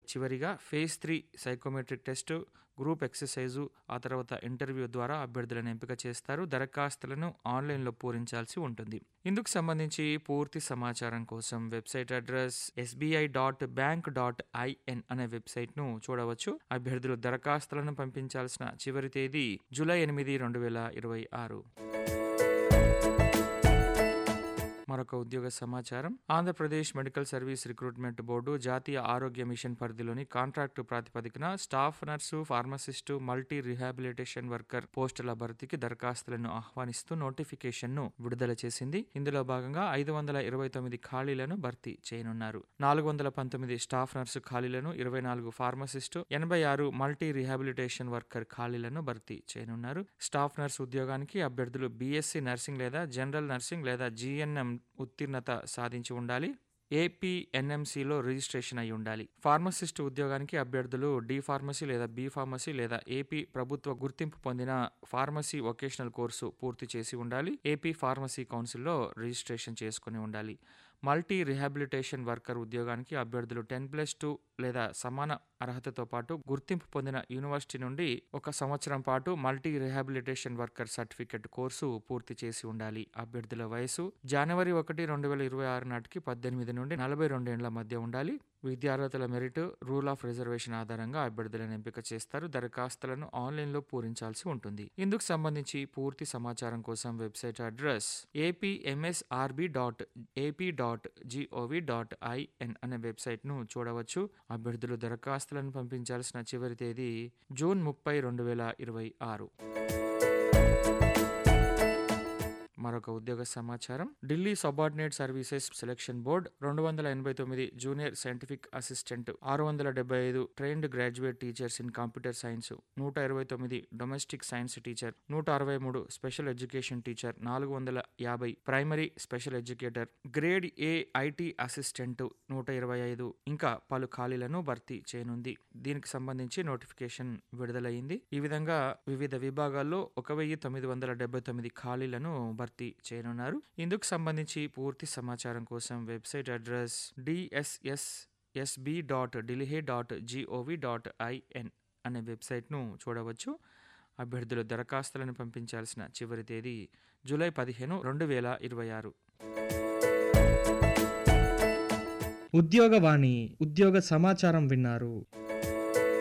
చివరిగా phase three psychometric test group exercise ఆ తర్వాత ఇంటర్వ్యూ ద్వారా అభ్యర్థులను ఎంపిక చేస్తారు దరఖాస్తులను ఆన్లైన్లో పూరించాల్సి ఉంటుంది ఇందుకు సంబంధించి పూర్తి సమాచారం కోసం website address SBI dot bank dot IN అనే వెబ్సైట్ను చూడవచ్చు అభ్యర్థులు దరఖాస్తులను పంపించాల్సిన చివరి తేదీ జూలై ఎనిమిది రెండు వేల ఇరవై ఆరు మరొక ఉద్యోగ సమాచారం Andhra Pradesh medical service recruitment board జాతీయ ఆరోగ్య మిషన్ పరిధిలోని కాంట్రాక్టు ప్రాతిపదికన staff nurse pharmacist multi rehabilitation worker పోస్టుల భర్తీకి దరఖాస్తులను ఆహ్వానిస్తూ నోటిఫికేషన్ను విడుదల చేసింది ఇందులో భాగంగా ఐదు వందల ఇరవై తొమ్మిది ఖాళీలను భర్తీ చేయనున్నారు నాలుగు వందల పంతొమ్మిది స్టాఫ్ నర్సు ఖాళీలను ఇరవై నాలుగు ఫార్మసిస్టు ఎనభై ఆరు మల్టీ రిహాబిలిటేషన్ వర్కర్ ఖాళీలను భర్తీ చేయనున్నారు స్టాఫ్ నర్స్ ఉద్యోగానికి అభ్యర్థులు బీఎస్సీ నర్సింగ్ లేదా జనరల్ నర్సింగ్ లేదా జీఎన్ఎం ఉత్తీర్ణత సాధించి ఉండాలి ఏపీ ఎన్ఎంసీలో రిజిస్ట్రేషన్ అయి ఉండాలి ఫార్మసిస్ట్ ఉద్యోగానికి అభ్యర్థులు డి ఫార్మసీ లేదా బి ఫార్మసీ లేదా ఏపీ ప్రభుత్వ గుర్తింపు పొందిన ఫార్మసీ వొకేషనల్ కోర్సు పూర్తి చేసి ఉండాలి ఏపీ ఫార్మసీ కౌన్సిల్లో రిజిస్ట్రేషన్ చేసుకుని ఉండాలి మల్టీ రిహాబిలిటేషన్ వర్కర్ ఉద్యోగానికి అభ్యర్థులు టెన్ ప్లస్ టూ లేదా సమాన అర్హతతో పాటు గుర్తింపు పొందిన యూనివర్సిటీ నుండి ఒక సంవత్సరం పాటు multi rehabilitation worker certificate course పూర్తి చేసి ఉండాలి అభ్యర్థుల వయసు జనవరి ఒకటి రెండు వేల ఇరవై ఆరు నాటికి పద్దెనిమిది నుండి నలభై రెండేళ్ల మధ్య ఉండాలి విద్యార్హతల మెరిట్ రూల్ ఆఫ్ రిజర్వేషన్ ఆధారంగా అభ్యర్థులను ఎంపిక చేస్తారు దరఖాస్తులను ఆన్లైన్లో పూరించాల్సి ఉంటుంది ఇందుకు సంబంధించి పూర్తి సమాచారం కోసం website address APMSRB dot AP dot GOV dot IN అనే వెబ్సైట్ను చూడవచ్చు అభ్యర్థులు దరఖాస్తులను పంపించాల్సిన చివరి తేదీ జూన్ ముప్పై రెండు వేల ఇరవై ఆరు మరొక ఉద్యోగ సమాచారం Delhi subordinate services selection board రెండు వందల ఎనభై తొమ్మిది జూనియర్ సైంటిఫిక్ అసిస్టెంట్ ఆరు వందల డెబ్బై ఐదు trained graduate teachers in computer science నూట ఇరవై తొమ్మిది డొమెస్టిక్ సైన్స్ టీచర్ నూట అరవై మూడు స్పెషల్ ఎడ్యుకేషన్ టీచర్ నాలుగు వందల యాభై primary special educator grade A IT assistant నూట ఇరవై ఐదు ఇంకా పలు ఖాళీలను భర్తీ చేయనుంది దీనికి సంబంధించి నోటిఫికేషన్ విడుదలైంది ఈ విధంగా వివిధ విభాగాల్లో ఒక వెయ్యి తొమ్మిది వందల డెబ్బై తొమ్మిది ఖాళీలను భర్తీ చేయనున్నారు ఇందుకు సంబంధించి పూర్తి సమాచారం కోసం website address DSS SB dot Delhi dot GOV dot IN అనే వెబ్సైట్ను చూడవచ్చు అభ్యర్థులు దరఖాస్తులను పంపించాల్సిన చివరి తేదీ జూలై పదిహేను రెండు వేల ఇరవై ఆరు ఉద్యోగవాణి ఉద్యోగ సమాచారం విన్నారు